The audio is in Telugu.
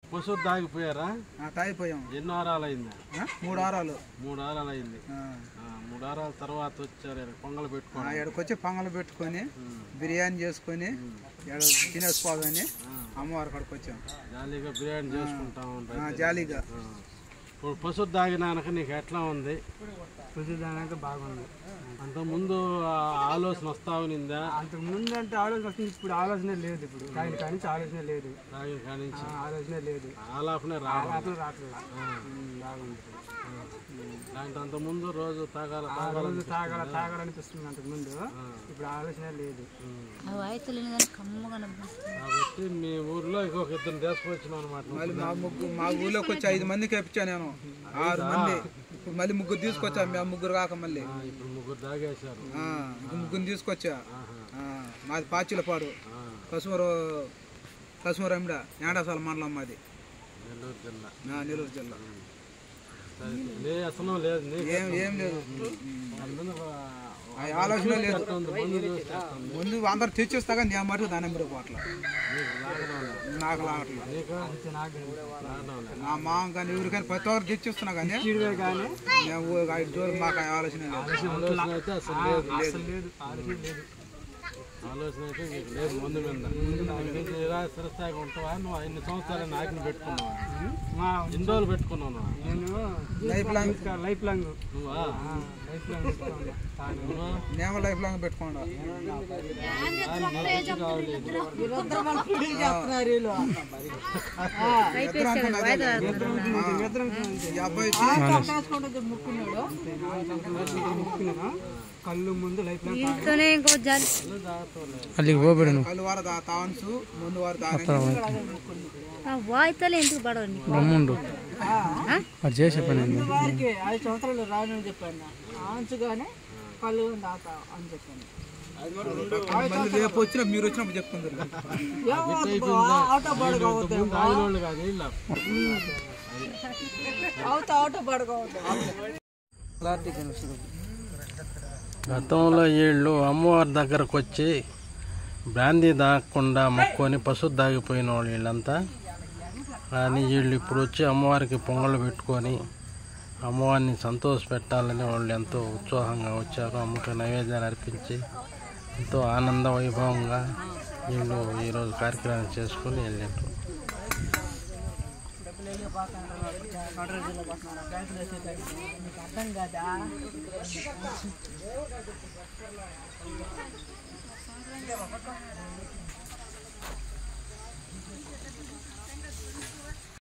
పశువు దాగిపోయారా ఆ, తాగిపోయాం ఎన్ని వారాలు అయింది ఆ, మూడు వారాలు మూడు వారాలు అయింది ఆ, ఆ, మూడు వారాల తర్వాత వచ్చారు ఈడ పొంగల్ ఆ, పెట్టుకోండి ఈడకి వచ్చి పొంగలు పెట్టుకొని ఉమ్. బిర్యానీ చేసుకొని ఈడ తినేసుకోవాలని ఆ, అమ్మవారి కాడికి వచ్చాం జాలీగా బిర్యానీ చేసుకుంటా ఆ, ఉంటాయి జాలీగా ఇప్పుడు పశువు దాగినాక నీకు ఎట్లా ఉంది ప్రతిదానికి బాగుంది అంతకుముందు ఆ ఆలోచన వస్తా ఉన్నిందా అంతకు ముందు అంటే ఆలోచన వస్తుంది ఇప్పుడు ఆలోచన లేదు ఇప్పుడు దాని కానీ ఆలోచన లేదు తాగిన కాడి నుంచి ఆ, ఆలోచన లేదు ఆలాపనే రావడం అసలు రావట్లేదు బాగుంది దాంట్లో అంత ముందు రోజు తాగాల ఆ రోజు తాగాల తాగాలనిపిస్తుంది అంతకు ముందు ఇప్పుడు ఆలోచన లేదు ఆ వాయితులు కానీ కమ్మగా అనిపిస్తుంది కాబట్టి మీ ఊర్లో ఇంకొక ఇద్దరు తీసుకొచ్చినాం అనమాట మళ్ళీ మా ముగ్గు మా ఊళ్ళోకి వచ్చి ఐదు మందికి ఎప్పించా నేను ఆరు మంది ఇప్పుడు మళ్ళీ ముగ్గురు తీసుకొచ్చా మేము ముగ్గురు కాక మళ్ళీ ఇప్పుడు ముగ్గురు తాగేశారు ఆ, ఇంకో ముగ్గురు తీసుకొచ్చా ఆహా. ఆ, మాది పాచిలపాడు ఆ, కసుమరు కసుమరమిడ యాండాసాల మండలం మాది నెల్లూరు జిల్లా ఆ, నెల్లూరు జిల్లా సరే లే అసలు లేదు నీకు ఏం ఏం లేదు దాని మీద ఆ ఆలోచన లేదు ఉంది, ముందు చూసేస్తాను ముందు అందరు తెచ్చిస్తా కానీ నేను మటుకు దాని మీద పోట్ల నీకు లాగడం లేదు నాకు లాగట్లేదు నీకు నాకు లాగడం లేదు నా మామ కానీ ఎవరికైనా ప్రతి ఒక్కరు తెచ్చిస్తున్నా కానీ ఇడివే కానీ మేము ఐదు రోజులు మాకు ఆ ఆలోచన లేదు ఆలోచన అయితే అసలు లేదు అసలు లేదు ఆలోచన లేదు ఆలోచన అయితే నీకు లేదు ముందు మీద నీకు ఇలా స్థిరస్థాయిగా ఉంటావా నువ్వు ఇన్ని సంవత్సరాలు నాకిని పెట్టుకున్నావా మా ఎన్ని రోజులు పెట్టుకున్నావు నువ్వు? నేను లైఫ్ లాంగ్ ఇంకా లైఫ్ లాంగ్ నువ్వా లైఫ్ లాంగ్ పెట్టుకోండి. తాను. నువ్వా? నేను లైఫ్ లాంగ్ పెట్టుకోండా ఈ అబ్బాయి ముక్కున్నాను. కళ్ళు ముందు లైఫ్ లాంగ్ ఇంట్లోనే ఇంకో జాలి అಲ್ಲಿಗೆ ಹೋಗ್ಬೇಡ కళ్ళు వారు దా తాన్సు ముందు వారు తానే ఆ వాయితలే ఎందుకు పడవు నీకు రమ్ముండు అది చేసే పని ఏంది? వారికి ఐదు సంవత్సరాలు రానని చెప్పాను ఆంచుగానే కళ్ళు దాతా అని చెప్పాను మళ్ళీ రేపు వచ్చిన మీరు వచ్చినప్పుడు చెప్తుంది ఆటో బాడుగా అవుతాయి ముందు తాగినోళ్ళు కాదు వీళ్ళ. అవుతా ఆటో బాడుగా అవుతాయి గతంలో వీళ్ళు అమ్మవారి దగ్గరకు వచ్చి బ్రాందీ దాగకుండా మొక్కొని పశువు దాగిపోయిన వాళ్ళు వీళ్ళంతా కానీ వీళ్ళు ఇప్పుడు వచ్చి అమ్మవారికి పొంగలు పెట్టుకొని అమ్మవారిని సంతోష పెట్టాలని వాళ్ళు ఎంతో ఉత్సాహంగా వచ్చారు అమ్మకి నైవేద్యాలు అర్పించి ఎంతో ఆనంద వైభవంగా వీళ్ళు ఈరోజు కార్యక్రమం చేసుకొని వెళ్ళారు నీకు అర్థం కాదా